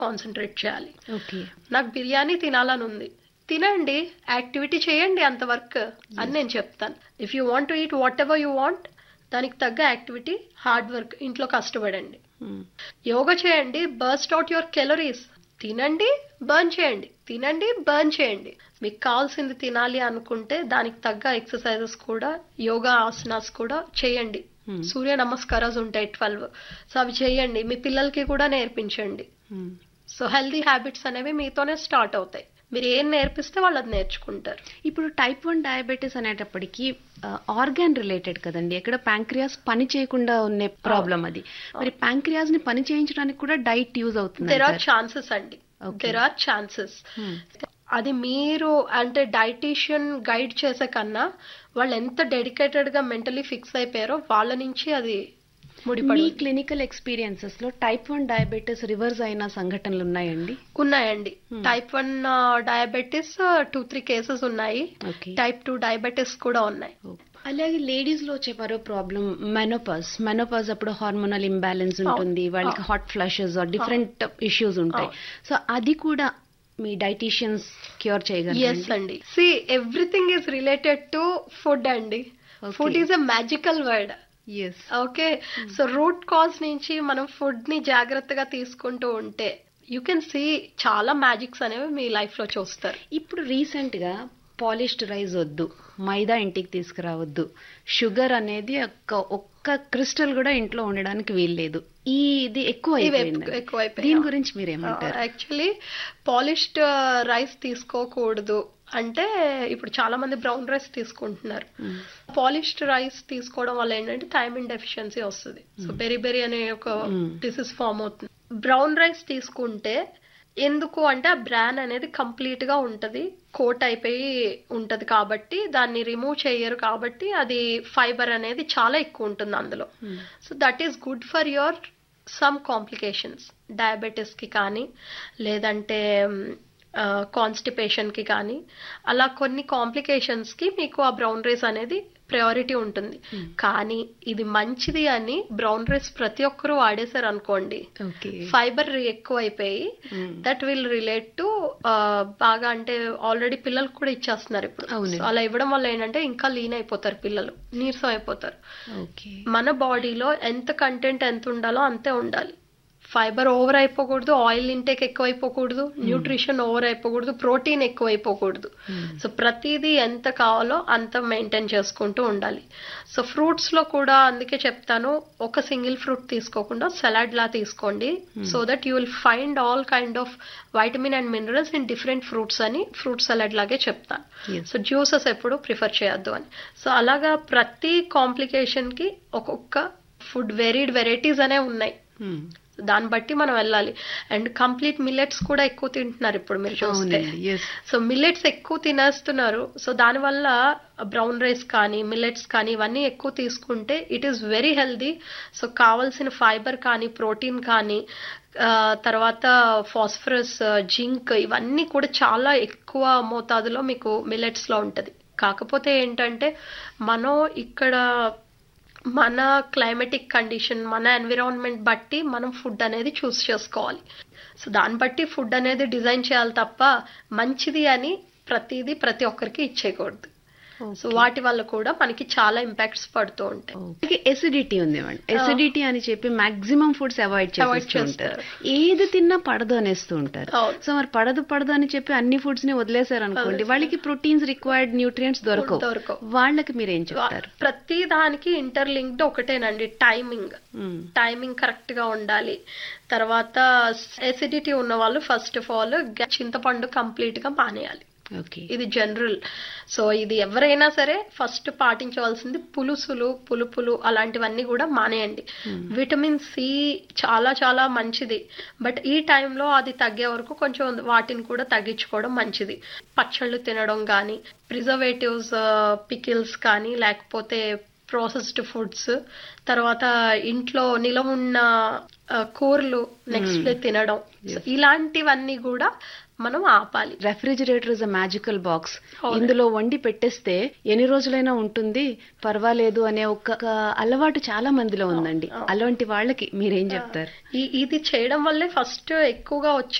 Concentrate చేయాలి okay నాకు బిర్యానీ తినాలని ఉంది తినండి యాక్టివిటీ చేయండి అంత వర్క్ అని నేను చెప్తాను if you want to eat whatever you want దానికి తగ్గ యాక్టివిటీ హార్డ్ వర్క్ ఇంట్లో కష్టపడండి యోగా చేయండి బర్స్ట్ అవుట్ యువర్ కెలరీస్ తినండి బర్న్ చేయండి తినండి బర్న్ చేయండి మీకు కావాల్సింది తినాలి అనుకుంటే దానికి తగ్గ ఎక్సర్సైజెస్ కూడా యోగా ఆసనాస్ కూడా చేయండి సూర్య నమస్కారాలు ఉంటాయి ట్వెల్వ్ సో అవి చేయండి మీ పిల్లలకి కూడా నేర్పించండి సో హెల్దీ హ్యాబిట్స్ అనేవి మీతోనే స్టార్ట్ అవుతాయి మీరు ఏం నేర్పిస్తే వాళ్ళు అది నేర్చుకుంటారు ఇప్పుడు టైప్ వన్ డయాబెటీస్ అనేటప్పటికి ఆర్గాన్ రిలేటెడ్ కదండి ఎక్కడ ప్యాంక్రియాస్ పని చేయకుండా ఉన్న ప్రాబ్లం అది మరి ప్యాంక్రియాస్ ని పని చేయించడానికి కూడా డైట్ యూజ్ అవుతుంది దెర్ ఆర్ ఛాన్సెస్ అండి Okay. దెర్ ఆర్ ఛాన్సెస్ అది మీరు అంటే డైటీషియన్ గైడ్ చేసే కన్నా వాళ్ళు ఎంత డెడికేటెడ్ గా మెంటలీ ఫిక్స్ అయిపోయారో వాళ్ళ నుంచి అది మీ ముడిపడి క్లినికల్ ఎక్స్పీరియన్సెస్ లో టైప్ వన్ డయాబెటీస్ రివర్స్ అయిన సంఘటనలు ఉన్నాయండి ఉన్నాయండి Hmm. Type one diabetes two three cases ఉన్నాయి ఓకే టైప్ టూ డయాబెటీస్ కూడా ఉన్నాయి అలాగే లేడీస్ లో వచ్చే మరో ప్రాబ్లం మెనోపాజ్ మెనోపాజ్ అప్పుడు హార్మోనల్ ఇంబ్యాలెన్స్ ఉంటుంది వాళ్ళకి హాట్ ఫ్లషెస్ డిఫరెంట్ ఇష్యూస్ ఉంటాయి సో అది కూడా మీ డైటీషియన్స్ క్యూర్ ఎస్ చేయగలరు అండి see everything is related to food అండి Okay. Food is a magical word yes okay so root cause నుంచి మనం ఫుడ్ ని జాగ్రత్తగా తీసుకుంటూ ఉంటే యూ కెన్ సీ చాలా మ్యాజిక్స్ అనేవి మీ లైఫ్ లో చూస్తారు ఇప్పుడు రీసెంట్ గా పాలిష్డ్ రైస్ వద్దు మైదా ఇంటికి తీసుకురావద్దు షుగర్ అనేది ఒక్క ఒక్క క్రిస్టల్ కూడా ఇంట్లో ఉండడానికి వీల్లేదు ఈ ఇది ఎక్కువ ఇవి అయిపోయింది ఎక్కువైపోయాయి. దీని గురించి మీరేమంటారు యాక్చువల్లీ పాలిష్డ్ రైస్ తీసుకోకూడదు అంటే ఇప్పుడు చాలా మంది బ్రౌన్ రైస్ తీసుకుంటున్నారు మ్మ్. పాలిష్డ్ రైస్ తీసుకోవడం వల్ల ఏంటంటే థైమిన్ డెఫిషియన్సీ వస్తుంది సో బెరీ బెరీ అనే ఒక మ్మ్. డిసీజ్ ఫామ్ అవుతుంది బ్రౌన్ రైస్ తీసుకుంటే ఎందుకు అంటే ఆ బ్రాన్ అనేది కంప్లీట్ గా ఉంటది కోట్ అయిపోయి ఉంటది కాబట్టి దాన్ని రిమూవ్ చేయరు కాబట్టి అది ఫైబర్ అనేది చాలా ఎక్కువ ఉంటుంది అందులో మ్మ్. So that is good for your some complications డయాబెటీస్కి కానీ లేదంటే కాన్స్టిపేషన్కి కానీ అలా కొన్ని కాంప్లికేషన్స్కి మీకు ఆ బ్రౌన్ రైస్ అనేది ప్రయారిటీ ఉంటుంది కానీ ఇది మంచిది అని బ్రౌన్ రైస్ ప్రతి ఒక్కరూ వాడేశారు అనుకోండి ఓకే ఫైబర్ ఎక్కువ అయిపోయి మ్మ్. దట్ విల్ రిలేట్ టు బాగా అంటే ఆల్రెడీ పిల్లలకు కూడా ఇచ్చేస్తున్నారు ఇప్పుడు అవును. So అలా ఇవ్వడం వల్ల ఏంటంటే ఇంకా లీన్ అయిపోతారు పిల్లలు నీరసం అయిపోతారు ఓకే మన బాడీలో ఎంత కంటెంట్ ఎంత ఉండాలో అంతే ఉండాలి ఫైబర్ ఓవర్ అయిపోకూడదు ఆయిల్ ఇంటేక్ ఎక్కువ అయిపోకూడదు న్యూట్రిషన్ ఓవర్ అయిపోకూడదు ప్రోటీన్ ఎక్కువ అయిపోకూడదు సో ప్రతిదీ ఎంత కావాలో అంత మెయింటైన్ చేసుకుంటూ ఉండాలి సో ఫ్రూట్స్ లో కూడా అందుకే చెప్తాను ఒక సింగిల్ ఫ్రూట్ తీసుకోకుండా సలాడ్ లా తీసుకోండి so that you will find all kind of vitamin and minerals in different fruits అని ఫ్రూట్ సలాడ్ లాగే చెప్తాను Yes. సో జ్యూసెస్ ఎప్పుడు ప్రిఫర్ చేయొద్దు అని సో అలాగా ప్రతి కాంప్లికేషన్ కి ఒక్కొక్క ఫుడ్ వెరీడ్ వెరైటీస్ అనే ఉన్నాయి మ్మ్. దాన్ని బట్టి మనం వెళ్ళాలి అండ్ కంప్లీట్ మిల్లెట్స్ కూడా ఎక్కువ తింటున్నారు ఇప్పుడు మీరు చూస్తే అవునండి ఎస్ సో మిల్లెట్స్ ఎక్కువ తినేస్తున్నారు సో దానివల్ల బ్రౌన్ రైస్ కానీ మిల్లెట్స్ కానీ ఇవన్నీ ఎక్కువ తీసుకుంటే it is very healthy so కావాల్సిన ఫైబర్ కానీ ప్రోటీన్ కానీ ఆ, తర్వాత ఫాస్ఫరస్ జింక్ ఇవన్నీ కూడా చాలా ఎక్కువ మోతాదులో మీకు మిల్లెట్స్ లో ఉంటది కాకపోతే ఏంటంటే మనం ఇక్కడ మన క్లైమేటిక్ కండిషన్ మన ఎన్విరాన్మెంట్ బట్టి మనం ఫుడ్ అనేది చూస్ చేసుకోవాలి సో దాన్ని బట్టి ఫుడ్ అనేది డిజైన్ చేయాలి తప్ప మంచిది అని ప్రతిదీ ప్రతి ఒక్కరికి ఇచ్చేయకూడదు సో వాటి వల్ల కూడా మనకి చాలా ఇంపాక్ట్స్ పడుతూ ఉంటాయి ఎసిడిటీ ఉంది మేడం ఎసిడిటీ అని చెప్పి మాక్సిమం ఫుడ్స్ అవాయిడ్ Avoid చేస్తూ ఉంటారు చేస్తారు. ఏది తిన్నా పడదు అనేస్తూ ఉంటారు అవును. సో మరి పడదు పడదు అని చెప్పి అన్ని ఫుడ్స్ ని వదిలేశారు అనుకోండి వదిలేశారు. వాళ్ళకి ప్రోటీన్స్ రిక్వైర్డ్ న్యూట్రియంట్స్ దొరకవు దొరకవు. వాళ్ళకి మీరు ఏం చెప్తారు ప్రతి దానికి ఇంటర్లింక్డ్ ఒకటేనండి టైమింగ్ మ్మ్. టైమింగ్ కరెక్ట్ గా ఉండాలి తర్వాత ఎసిడిటీ ఉన్న వాళ్ళు ఫస్ట్ ఆఫ్ ఆల్ చింతపండు కంప్లీట్ గా మానేయాలి ఓకే ఇది జనరల్ సో ఇది ఎవరైనా సరే ఫస్ట్ పాటించవలసింది పులుసులు పులుపులు అలాంటివన్నీ కూడా మానేయండి విటమిన్ సి చాలా చాలా మంచిది బట్ ఈ టైంలో అది తగ్గే వరకు కొంచెం వాటిని కూడా తగ్గించుకోవడం మంచిది పచ్చళ్ళు తినడం కానీ ప్రిజర్వేటివ్స్ పికిల్స్ కానీ లేకపోతే ప్రాసెస్డ్ ఫుడ్స్ తర్వాత ఇంట్లో నిలవ ఉన్న ఆ, కూరలు నెక్స్ట్ డే తినడం So, ఇలాంటివన్నీ కూడా మనం ఆపాలి refrigerator is a magical box అవును. ఇందులో వండి పెట్టేస్తే ఎన్ని రోజులైనా ఉంటుంది పర్వాలేదు అనే ఒక ఒక అలవాటు చాలా మందిలో ఉందండి అవును. అలాంటి వాళ్ళకి మీరేం చెప్తారు ఈ ఇది చేయడం వల్లే ఫస్ట్ ఎక్కువగా వచ్చే